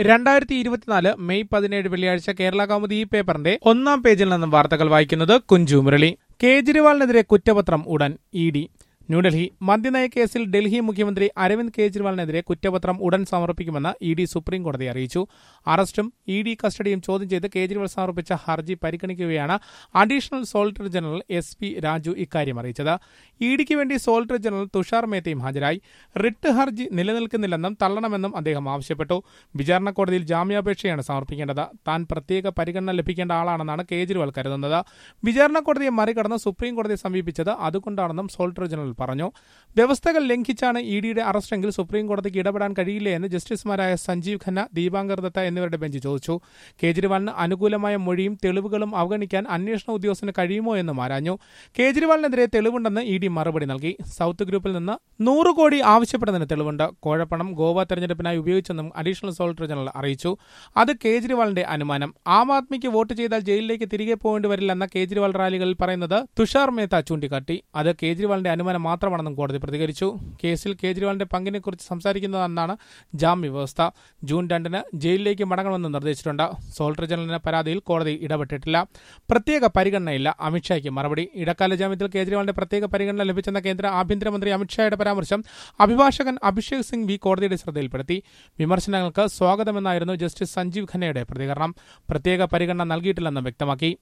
രണ്ടായിരത്തി ഇരുപത്തിനാല് മെയ് പതിനേഴ് വെള്ളിയാഴ്ച കേരള കൗമുദി ഈ പേപ്പറിന്റെ ഒന്നാം പേജിൽ നിന്നും വാർത്തകൾ വായിക്കുന്നത് കുഞ്ചു മുരളി കേജ്രിവാളിനെതിരെ കുറ്റപത്രം ഉടൻ ഇ ഡി ന്യൂഡൽഹി മദ്യനയ കേസിൽ ഡൽഹി മുഖ്യമന്ത്രി അരവിന്ദ് കേജ്രിവാളിനെതിരെ കുറ്റപത്രം ഉടൻ സമർപ്പിക്കുമെന്ന് ഇ ഡി സുപ്രീം കോടതിയെ അറിയിച്ചു അറസ്റ്റും ഇ ഡി കസ്റ്റഡിയും ചോദ്യം ചെയ്ത് കേജ്രിവാൾ സമർപ്പിച്ച ഹർജി പരിഗണിക്കുകയാണ് additional solicitor general S P Raju ഇക്കാര്യം അറിയിച്ചത് ഇ ഡിക്ക് വേണ്ടി സോളിറ്റർ ജനറൽ തുഷാർ മേത്തയും ഹാജരായി റിട്ട് ഹർജി നിലനിൽക്കുന്നില്ലെന്നും തള്ളണമെന്നും അദ്ദേഹം ആവശ്യപ്പെട്ടു വിചാരണ കോടതിയിൽ ജാമ്യാപേക്ഷയാണ് സമർപ്പിക്കേണ്ടത് താൻ പ്രത്യേക പരിഗണന ലഭിക്കേണ്ട ആളാണെന്നാണ് കേജ്രിവാൾ കരുതുന്നത് വിചാരണ കോടതിയെ മറികടന്ന് സുപ്രീം കോടതിയെ സമീപിച്ചത് അതുകൊണ്ടാണെന്നും സോളിറ്റർ ജനറൽ പറഞ്ഞു വ്യവസ്ഥകൾ ലംഘിച്ചാണ് ഇ ഡിയുടെ അറസ്റ്റെങ്കിൽ സുപ്രീം കോടതിക്ക് ഇടപെടാൻ കഴിയില്ല എന്ന് ജസ്റ്റിസുമാരായ സഞ്ജീവ് ഖന്ന ദീപാങ്കർ ദത്ത എന്നിവരുടെ ബെഞ്ച് ചോദിച്ചു കേജ്രിവാളിന് അനുകൂലമായ മൊഴിയും തെളിവുകളും അവഗണിക്കാൻ അന്വേഷണ ഉദ്യോഗസ്ഥന് കഴിയുമോ എന്നും ആരാഞ്ഞു കേജ്രിവാളിനെതിരെ തെളിവുണ്ടെന്ന് ഇ ഡി മറുപടി നൽകി സൗത്ത് ഗ്രൂപ്പിൽ നിന്ന് നൂറ് കോടി ആവശ്യപ്പെടുന്നതിന് തെളിവുണ്ട് കോഴപ്പണം ഗോവ തെരഞ്ഞെടുപ്പിനായി ഉപയോഗിച്ചെന്നും അഡീഷണൽ സോളിറ്റർ ജനറൽ അറിയിച്ചു അത് കേജ്രിവാളിന്റെ അനുമാനം ആം ആദ്മിക്ക് വോട്ട് ചെയ്താൽ ജയിലിലേക്ക് തിരികെ പോകേണ്ടി വരില്ലെന്ന കേജ്രിവാൾ റാലികളിൽ പറയുന്നത് തുഷാർ മേത്ത ചൂണ്ടിക്കാട്ടി അത് കേജ്രിവാളിന്റെ അനുമാനം മാത്രമാണെന്നും കോടതി പ്രതികരിച്ചു കേസിൽ കേജ്രിവാളിന്റെ പങ്കിനെക്കുറിച്ച് സംസാരിക്കുന്നതെന്നാണ് ജാമ്യ വ്യവസ്ഥ ജൂൺ രണ്ടിന് ജയിലിലേക്ക് മടങ്ങണമെന്ന് നിർദ്ദേശിച്ചിട്ടുണ്ട് സോളിറ്റർ ജനറലിന്റെ പരാതിയിൽ കോടതി ഇടപെട്ടിട്ടില്ല പ്രത്യേക പരിഗണനയില്ല അമിത്ഷായ്ക്ക് മറുപടി ഇടക്കാല ജാമ്യത്തിൽ കേജ്രിവാളിന്റെ പ്രത്യേക പരിഗണന ലഭിച്ചെന്ന കേന്ദ്ര ആഭ്യന്തരമന്ത്രി അമിത്ഷായുടെ പരാമർശം അഭിഭാഷകൻ അഭിഷേക് സിംഗ് വി കോടതിയുടെ ശ്രദ്ധയിൽപ്പെടുത്തി വിമർശനങ്ങൾക്ക് സ്വാഗതമെന്നായിരുന്നു ജസ്റ്റിസ് സഞ്ജീവ് ഖന്നയുടെ പ്രതികരണം പ്രത്യേക പരിഗണന നൽകിയിട്ടില്ലെന്നും വ്യക്തമാക്കി